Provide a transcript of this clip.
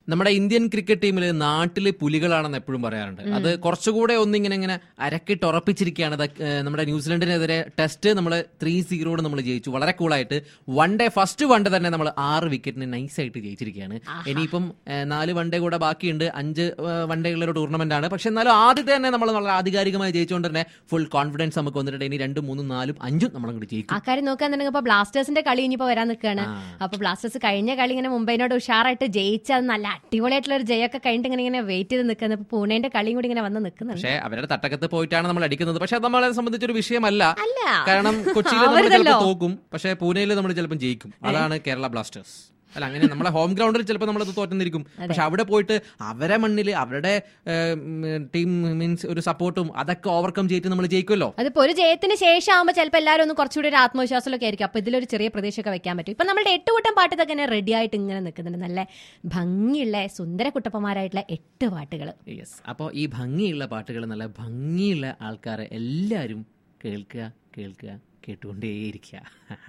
നമ്മുടെ Indian cricket ടീമിൽ നാട്ടില് പുലികളാണെന്ന് എപ്പോഴും പറയാറുണ്ട് അത് കുറച്ചുകൂടെ ഒന്നിങ്ങനെ ഇങ്ങനെ അരക്കിട്ട് ഉറപ്പിച്ചിരിക്കുകയാണ് അത്, ഏഹ്, നമ്മുടെ ന്യൂസിലൻഡിനെതിരെ ടെസ്റ്റ് നമ്മൾ ത്രീ സീറോട് നമ്മൾ ജയിച്ചു വളരെ കൂളായിട്ട് one day first one day തന്നെ നമ്മൾ ആറ് വിക്കറ്റിന് നൈസായിട്ട് ജയിച്ചിരിക്കുകയാണ് ഇനിയിപ്പം ഏഹ്, നാല് വൺ ഡേ കൂടെ ബാക്കിയുണ്ട് അഞ്ച് വൺ ഡേ ഉള്ള ഒരു ടൂർണമെന്റ് ആണ് പക്ഷെ എന്നാലും ആദ്യത്തെ തന്നെ നമ്മൾ വളരെ ആധികാരികമായി ജയിച്ചുകൊണ്ട് തന്നെ ഫുൾ കോൺഫിഡൻസ് നമുക്ക് വന്നിട്ടുണ്ട് ഇനി രണ്ടും മൂന്നും നാലും അഞ്ചും നമ്മൾ അങ്ങോട്ട് ജയിക്കും ആ കാര്യം നോക്കുകയാണെന്നുണ്ടെങ്കിൽ ഇപ്പൊ ബ്ലാസ്റ്റേഴ്സിന്റെ കളി ഇനിയിപ്പോ വരാൻ നിൽക്കുകയാണ് അപ്പൊ ബ്ലാസ്റ്റേഴ്സ് കഴിഞ്ഞ കളി ഇങ്ങനെ മുംബൈനോട് ഉഷാറായിട്ട് ജയിച്ച അത് നല്ല അടിപൊളിയായിട്ടുള്ള ഒരു ജയമൊക്കെ കഴിഞ്ഞിട്ട് ഇങ്ങനെ ഇങ്ങനെ വെയിറ്റ് ചെയ്ത് നിൽക്കുന്നത് ഇപ്പൊ പൂണേന്റെ കളിയും കൂടി ഇങ്ങനെ വന്ന് നിൽക്കുന്നുണ്ട് പക്ഷേ അവരുടെ തട്ടകത്ത് പോയിട്ടാണ് നമ്മൾ അടിക്കുന്നത് പക്ഷെ അത് നമ്മളെ സംബന്ധിച്ചൊരു വിഷയമല്ല അല്ല കാരണം കൊച്ചിയിൽ നമ്മൾ ആവരുതല്ലോ. ചിലപ്പോൾ തോക്കും പക്ഷേ പൂനെയിൽ നമ്മൾ ചിലപ്പോൾ ജയിക്കും അതാണ് കേരള ബ്ലാസ്റ്റേഴ്സ് അല്ല അങ്ങനെ നമ്മളെ ഹോം ഗ്രൗണ്ടിൽ ചിലപ്പോൾ നമ്മളത് തോറ്റുന്നിരിക്കും പക്ഷെ അവിടെ പോയിട്ട് അവരെ മണ്ണിൽ അവരുടെ ടീം മീൻസ് ഒരു സപ്പോർട്ടും അതൊക്കെ ഓവർകം ചെയ്തിട്ട് നമ്മൾ ജയിക്കുമല്ലോ അതിപ്പോ ഒരു ജയത്തിന് ശേഷം ആകുമ്പോൾ ചിലപ്പോൾ എല്ലാവരും ഒന്ന് കുറച്ചുകൂടി ഒരു ആത്മവിശ്വാസമൊക്കെ ആയിരിക്കും അപ്പൊ ഇതിലൊരു ചെറിയ പ്രതീക്ഷയൊക്കെ വെക്കാൻ പറ്റും ഇപ്പൊ നമ്മുടെ എട്ട് കൂട്ടം പാട്ട് ഇതൊക്കെ ഇങ്ങനെ റെഡി ആയിട്ട് ഇങ്ങനെ നിൽക്കുന്നുണ്ട് നല്ല ഭംഗിയുള്ള സുന്ദര കുട്ടപ്പന്മാരായിട്ടുള്ള എട്ട് പാട്ടുകൾ യെസ് അപ്പോൾ ഈ ഭംഗിയുള്ള പാട്ടുകൾ നല്ല ഭംഗിയുള്ള ആൾക്കാരെ എല്ലാവരും കേൾക്കുക കേൾക്കുക കേട്ടുകൊണ്ടേയിരിക്കുക